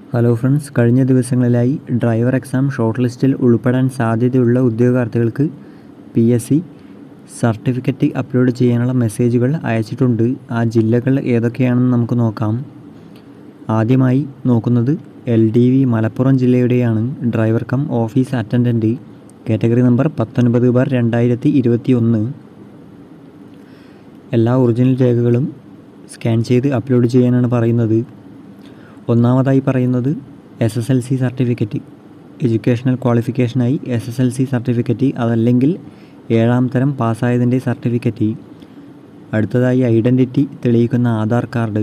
hello friends കഴിഞ്ഞ ദിവസങ്ങളിലായി driver exam short ലിസ്റ്റിൽ ഉൾപ്പെടാൻ സാധ്യതയുള്ള ഉദ്യോഗാർത്ഥികൾക്ക് P S C certificate upload ചെയ്യാനുള്ള മെസ്സേജുകൾ അയച്ചിട്ടുണ്ട് ആ ജില്ലകൾ ഏതൊക്കെയാണെന്ന് നമുക്ക് നോക്കാം ആദ്യമായി നോക്കുന്നത് എൽ ഡി വി മലപ്പുറം ജില്ലയുടെയാണ് driver cum office attendant category number പത്തൊൻപത് ബാർ രണ്ടായിരത്തി ഇരുപത്തി ഒന്ന് എല്ലാ ഒറിജിനൽ രേഖകളും സ്കാൻ ചെയ്ത് അപ്ലോഡ് ചെയ്യാനാണ് പറയുന്നത് ഒന്നാമതായി പറയുന്നത് S S L C certificate educational ക്വാളിഫിക്കേഷനായി S S L C certificate അതല്ലെങ്കിൽ ഏഴാം തരം പാസ്സായതിൻ്റെ സർട്ടിഫിക്കറ്റ് അടുത്തതായി ഐഡൻറ്റിറ്റി തെളിയിക്കുന്ന ആധാർ കാർഡ്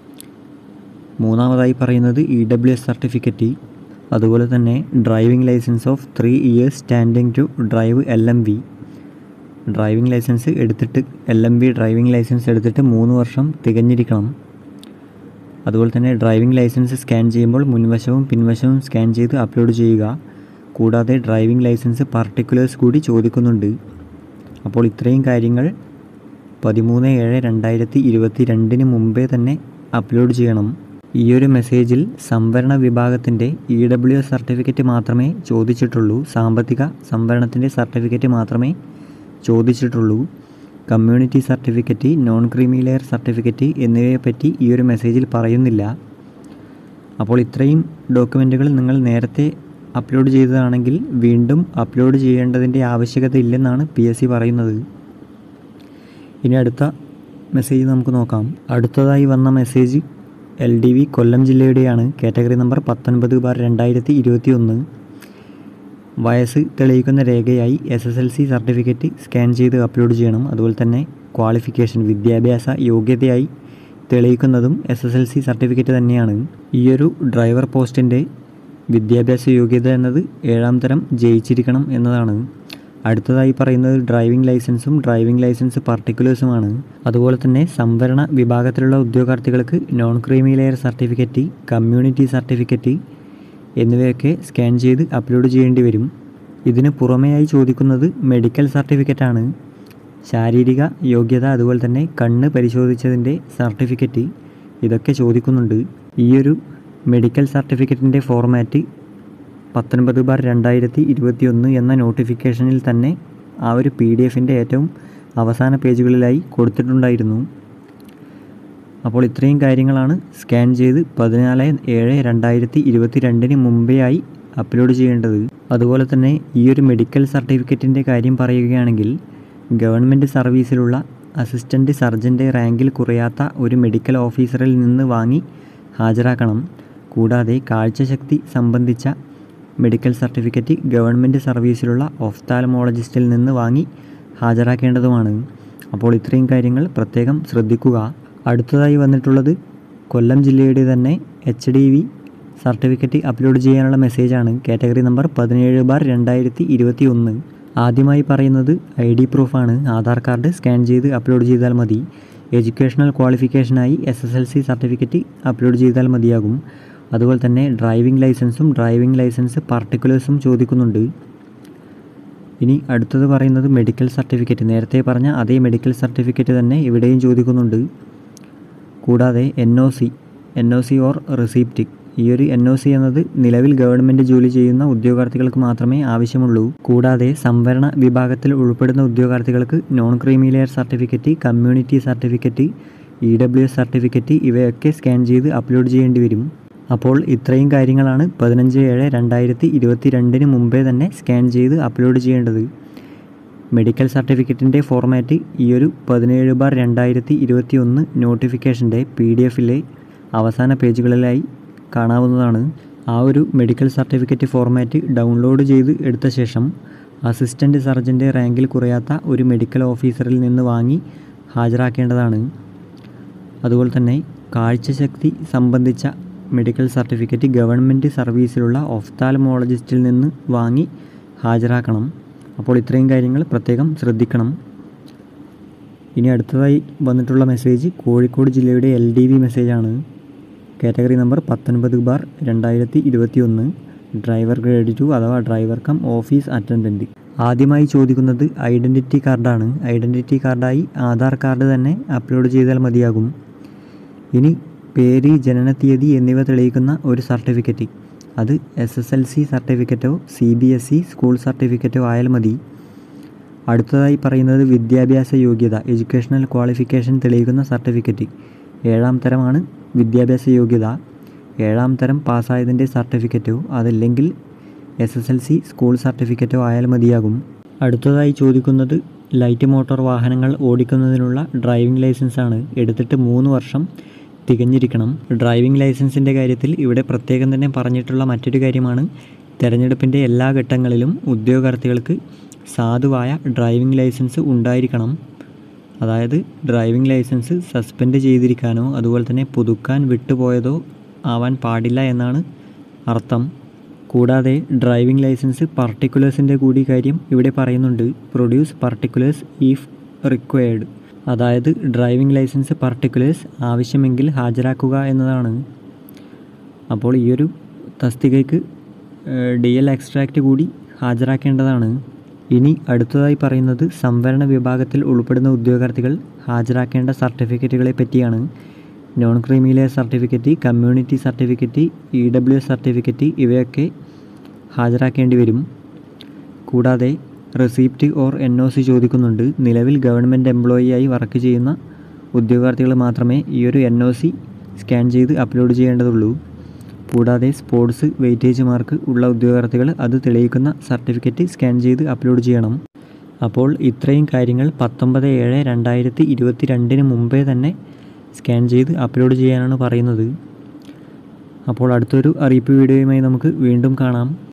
മൂന്നാമതായി പറയുന്നത് ഇ ഡബ്ല്യു എസ് സർട്ടിഫിക്കറ്റ് അതുപോലെ തന്നെ driving licence of three years standing to drive L M V driving licence എടുത്തിട്ട് L M V driving licence എടുത്തിട്ട് മൂന്ന് വർഷം തികഞ്ഞിരിക്കണം അതുപോലെ തന്നെ ഡ്രൈവിംഗ് ലൈസൻസ് സ്കാൻ ചെയ്യുമ്പോൾ മുൻവശവും പിൻവശവും സ്കാൻ ചെയ്ത് അപ്ലോഡ് ചെയ്യുക കൂടാതെ ഡ്രൈവിംഗ് ലൈസൻസ് പർട്ടിക്കുലേഴ്സ് കൂടി ചോദിക്കുന്നുണ്ട് അപ്പോൾ ഇത്രയും കാര്യങ്ങൾ പതിമൂന്ന് ഏഴ് രണ്ടായിരത്തി ഇരുപത്തി രണ്ടിന് മുമ്പേ തന്നെ അപ്ലോഡ് ചെയ്യണം ഈ ഒരു മെസ്സേജിൽ സംവരണ വിഭാഗത്തിൻ്റെ ഇ ഡബ്ല്യു എസ് സർട്ടിഫിക്കറ്റ് മാത്രമേ ചോദിച്ചിട്ടുള്ളൂ സാമ്പത്തിക സംവരണത്തിൻ്റെ സർട്ടിഫിക്കറ്റ് മാത്രമേ ചോദിച്ചിട്ടുള്ളൂ community certificate non creamy layer certificate എന്നിവയെപ്പറ്റി ഈ ഒരു മെസ്സേജിൽ പറയുന്നില്ല അപ്പോൾ ഇത്രയും ഡോക്യുമെൻറ്റുകൾ നിങ്ങൾ നേരത്തെ അപ്ലോഡ് ചെയ്തതാണെങ്കിൽ വീണ്ടും അപ്ലോഡ് ചെയ്യേണ്ടതിൻ്റെ ആവശ്യകത ഇല്ലെന്നാണ് പി എസ് സി പറയുന്നത് ഇനി അടുത്ത മെസ്സേജ് നമുക്ക് നോക്കാം അടുത്തതായി വന്ന message L D V Kollam ജില്ലയുടെയാണ് കാറ്റഗറി നമ്പർ പത്തൊൻപത് ബാർ രണ്ടായിരത്തി ഇരുപത്തി ഒന്ന് വയസ്സ് തെളിയിക്കുന്ന രേഖയായി S S L C certificate scan ചെയ്ത് അപ്ലോഡ് ചെയ്യണം അതുപോലെ തന്നെ ക്വാളിഫിക്കേഷൻ വിദ്യാഭ്യാസ യോഗ്യതയായി തെളിയിക്കുന്നതും S S L C certificate തന്നെയാണ് ഈയൊരു ഡ്രൈവർ പോസ്റ്റിൻ്റെ വിദ്യാഭ്യാസ യോഗ്യത എന്നത് ഏഴാം തരം ജയിച്ചിരിക്കണം എന്നതാണ് അടുത്തതായി പറയുന്നത് ഡ്രൈവിംഗ് ലൈസൻസും ഡ്രൈവിംഗ് ലൈസൻസ് പർട്ടിക്കുലേഴ്സുമാണ് അതുപോലെ തന്നെ സംവരണ വിഭാഗത്തിലുള്ള ഉദ്യോഗാർത്ഥികൾക്ക് non creamy layer certificate community certificate എന്നിവയൊക്കെ സ്കാൻ ചെയ്ത് അപ്ലോഡ് ചെയ്യേണ്ടി വരും ഇതിന് പുറമെയായി ചോദിക്കുന്നത് മെഡിക്കൽ സർട്ടിഫിക്കറ്റാണ് ശാരീരിക യോഗ്യത അതുപോലെ തന്നെ കണ്ണ് പരിശോധിച്ചതിൻ്റെ സർട്ടിഫിക്കറ്റ് ഇതൊക്കെ ചോദിക്കുന്നുണ്ട് ഈയൊരു മെഡിക്കൽ സർട്ടിഫിക്കറ്റിൻ്റെ ഫോർമാറ്റ് പത്തൊൻപത് ബാർ രണ്ടായിരത്തി ഇരുപത്തി ഒന്ന് എന്ന നോട്ടിഫിക്കേഷനിൽ തന്നെ ആ ഒരു പി ഡി എഫിൻ്റെ ഏറ്റവും അവസാന പേജുകളിലായി കൊടുത്തിട്ടുണ്ടായിരുന്നു അപ്പോൾ ഇത്രയും കാര്യങ്ങളാണ് സ്കാൻ ചെയ്ത് പതിനാല് ഏഴ് രണ്ടായിരത്തി ഇരുപത്തി രണ്ടിന് മുമ്പേ ആയി അപ്ലോഡ് ചെയ്യേണ്ടത് അതുപോലെ തന്നെ ഈ ഒരു മെഡിക്കൽ സർട്ടിഫിക്കറ്റിൻ്റെ കാര്യം പറയുകയാണെങ്കിൽ ഗവൺമെൻറ് സർവീസിലുള്ള അസിസ്റ്റൻ്റ് സർജൻ്റെ റാങ്കിൽ കുറയാത്ത ഒരു മെഡിക്കൽ ഓഫീസറിൽ നിന്ന് വാങ്ങി ഹാജരാക്കണം കൂടാതെ കാഴ്ചശക്തി സംബന്ധിച്ച മെഡിക്കൽ സർട്ടിഫിക്കറ്റ് ഗവൺമെൻറ് സർവീസിലുള്ള ഒഫ്താലമോളജിസ്റ്റിൽ നിന്ന് വാങ്ങി ഹാജരാക്കേണ്ടതുമാണ് അപ്പോൾ ഇത്രയും കാര്യങ്ങൾ പ്രത്യേകം ശ്രദ്ധിക്കുക അടുത്തതായി വന്നിട്ടുള്ളത് കൊല്ലം ജില്ലയുടെ തന്നെ H D V certificate upload ചെയ്യാനുള്ള മെസ്സേജാണ് കാറ്റഗറി നമ്പർ പതിനേഴ് ബാർ രണ്ടായിരത്തി ഇരുപത്തി ഒന്ന് ആദ്യമായി പറയുന്നത് ഐ ഡി പ്രൂഫാണ് ആധാർ കാർഡ് സ്കാൻ ചെയ്ത് അപ്ലോഡ് ചെയ്താൽ മതി എഡ്യൂക്കേഷണൽ ക്വാളിഫിക്കേഷനായി S S L C certificate upload ചെയ്താൽ മതിയാകും അതുപോലെ തന്നെ ഡ്രൈവിംഗ് ലൈസൻസും ഡ്രൈവിംഗ് ലൈസൻസ് പർട്ടിക്കുലേഴ്സും ചോദിക്കുന്നുണ്ട് ഇനി അടുത്തത് പറയുന്നത് മെഡിക്കൽ സർട്ടിഫിക്കറ്റ് നേരത്തെ പറഞ്ഞ അതേ മെഡിക്കൽ സർട്ടിഫിക്കറ്റ് തന്നെ ഇവിടെയും ചോദിക്കുന്നുണ്ട് കൂടാതെ N O C N O C or receipt ഈ ഒരു എൻ ഒ സി എന്നത് നിലവിൽ ഗവൺമെൻറ് ജോലി ചെയ്യുന്ന ഉദ്യോഗാർത്ഥികൾക്ക് മാത്രമേ ആവശ്യമുള്ളൂ കൂടാതെ സംവരണ വിഭാഗത്തിൽ ഉൾപ്പെടുന്ന ഉദ്യോഗാർത്ഥികൾക്ക് non creamy layer certificate community certificate E W S certificate ഇവയൊക്കെ സ്കാൻ ചെയ്ത് അപ്ലോഡ് ചെയ്യേണ്ടി വരും അപ്പോൾ ഇത്രയും കാര്യങ്ങളാണ് പതിനഞ്ച് ഏഴ് രണ്ടായിരത്തി ഇരുപത്തി രണ്ടിന് മുമ്പേ തന്നെ സ്കാൻ ചെയ്ത് അപ്ലോഡ് ചെയ്യേണ്ടത് മെഡിക്കൽ സർട്ടിഫിക്കറ്റിൻ്റെ ഫോർമാറ്റ് ഈ ഒരു പതിനേഴ് ബാർ രണ്ടായിരത്തി ഇരുപത്തി ഒന്ന് നോട്ടിഫിക്കേഷൻ്റെ പി ഡി എഫിലെ അവസാന പേജുകളിലായി കാണാവുന്നതാണ് ആ ഒരു മെഡിക്കൽ സർട്ടിഫിക്കറ്റ് ഫോർമാറ്റ് ഡൗൺലോഡ് ചെയ്ത് എടുത്ത ശേഷം അസിസ്റ്റൻ്റ് സർജൻ്റെ റാങ്കിൽ കുറയാത്ത ഒരു മെഡിക്കൽ ഓഫീസറിൽ നിന്ന് വാങ്ങി ഹാജരാക്കേണ്ടതാണ് അതുപോലെ തന്നെ കാഴ്ചശക്തി സംബന്ധിച്ച മെഡിക്കൽ സർട്ടിഫിക്കറ്റ് ഗവൺമെൻറ് സർവീസിലുള്ള ഒഫ്താലമോളജിസ്റ്റിൽ നിന്ന് വാങ്ങി ഹാജരാക്കണം അപ്പോൾ ഇത്രയും കാര്യങ്ങൾ പ്രത്യേകം ശ്രദ്ധിക്കണം ഇനി അടുത്തതായി വന്നിട്ടുള്ള മെസ്സേജ് കോഴിക്കോട് ജില്ലയുടെ എൽ ഡി വി മെസ്സേജാണ് കാറ്റഗറി നമ്പർ പത്തൊൻപത് ബാർ രണ്ടായിരത്തി ഇരുപത്തി ഒന്ന് ഡ്രൈവർ ഗ്രേഡ് ടു അഥവാ ഡ്രൈവർ കം ഓഫീസ് അറ്റൻഡൻറ്റ് ആദ്യമായി ചോദിക്കുന്നത് ഐഡൻറ്റിറ്റി കാർഡാണ് ഐഡൻറ്റിറ്റി കാർഡായി ആധാർ കാർഡ് തന്നെ അപ്ലോഡ് ചെയ്താൽ മതിയാകും ഇനി പേര് ജനനത്തീയതി എന്നിവ തെളിയിക്കുന്ന ഒരു സർട്ടിഫിക്കറ്റ് അത് എസ് എസ് എൽ സി സർട്ടിഫിക്കറ്റോ C B S E school സർട്ടിഫിക്കറ്റോ ആയാൽ മതി അടുത്തതായി പറയുന്നത് വിദ്യാഭ്യാസ യോഗ്യത എഡ്യൂക്കേഷണൽ ക്വാളിഫിക്കേഷൻ തെളിയിക്കുന്ന സർട്ടിഫിക്കറ്റ് ഏഴാം തരമാണ് വിദ്യാഭ്യാസ യോഗ്യത ഏഴാം തരം പാസ്സായതിൻ്റെ സർട്ടിഫിക്കറ്റോ അതല്ലെങ്കിൽ S S L C school സർട്ടിഫിക്കറ്റോ ആയാൽ മതിയാകും അടുത്തതായി ചോദിക്കുന്നത് ലൈറ്റ് മോട്ടോർ വാഹനങ്ങൾ ഓടിക്കുന്നതിനുള്ള ഡ്രൈവിംഗ് ലൈസൻസാണ് എടുത്തിട്ട് മൂന്ന് വർഷം തികഞ്ഞിരിക്കണം ഡ്രൈവിംഗ് ലൈസൻസിൻ്റെ കാര്യത്തിൽ ഇവിടെ പ്രത്യേകം തന്നെ പറഞ്ഞിട്ടുള്ള മറ്റൊരു കാര്യമാണ് തിരഞ്ഞെടുപ്പിൻ്റെ എല്ലാ ഘട്ടങ്ങളിലും ഉദ്യോഗാർത്ഥികൾക്ക് സാധുവായ ഡ്രൈവിംഗ് ലൈസൻസ് ഉണ്ടായിരിക്കണം അതായത് ഡ്രൈവിംഗ് ലൈസൻസ് സസ്പെൻഡ് ചെയ്തിരിക്കാനോ അതുപോലെ തന്നെ പുതുക്കാൻ വിട്ടുപോയതോ ആവാൻ പാടില്ല എന്നാണ് അർത്ഥം കൂടാതെ ഡ്രൈവിംഗ് ലൈസൻസ് പർട്ടിക്കുലേഴ്സിൻ്റെ കൂടി കാര്യം ഇവിടെ പറയുന്നുണ്ട് പ്രൊഡ്യൂസ് പർട്ടിക്കുലേഴ്സ് ഈഫ് റിക്വയർഡ് അതായത് ഡ്രൈവിംഗ് ലൈസൻസ് പർട്ടിക്കുലേഴ്സ് ആവശ്യമെങ്കിൽ ഹാജരാക്കുക എന്നതാണ് അപ്പോൾ ഈ ഒരു തസ്തികയ്ക്ക് ഡി എൽ എക്സ്ട്രാക്റ്റ് കൂടി ഹാജരാക്കേണ്ടതാണ് ഇനി അടുത്തതായി പറയുന്നത് സംവരണ വിഭാഗത്തിൽ ഉൾപ്പെടുന്ന ഉദ്യോഗാർത്ഥികൾ ഹാജരാക്കേണ്ട സർട്ടിഫിക്കറ്റുകളെ പറ്റിയാണ് non creamy layer certificate community certificate E W S certificate ഇവയൊക്കെ ഹാജരാക്കേണ്ടി വരും കൂടാതെ receipt or N O C ചോദിക്കുന്നുണ്ട് നിലവിൽ ഗവൺമെൻറ് എംപ്ലോയിയായി വർക്ക് ചെയ്യുന്ന ഉദ്യോഗാർത്ഥികൾ മാത്രമേ ഈ ഒരു എൻ ഒ സി സ്കാൻ ചെയ്ത് അപ്ലോഡ് ചെയ്യേണ്ടതുള്ളൂ കൂടാതെ സ്പോർട്സ് വെയിറ്റേജ് മാർക്ക് ഉള്ള ഉദ്യോഗാർത്ഥികൾ അത് തെളിയിക്കുന്ന സർട്ടിഫിക്കറ്റ് സ്കാൻ ചെയ്ത് അപ്ലോഡ് ചെയ്യണം അപ്പോൾ ഇത്രയും കാര്യങ്ങൾ പത്തൊമ്പത് ഏഴ് രണ്ടായിരത്തി ഇരുപത്തി രണ്ടിന് മുമ്പേ തന്നെ സ്കാൻ ചെയ്ത് അപ്ലോഡ് ചെയ്യാനാണ് പറയുന്നത് അപ്പോൾ അടുത്തൊരു അറിയിപ്പ് വീഡിയോയുമായി നമുക്ക് വീണ്ടും കാണാം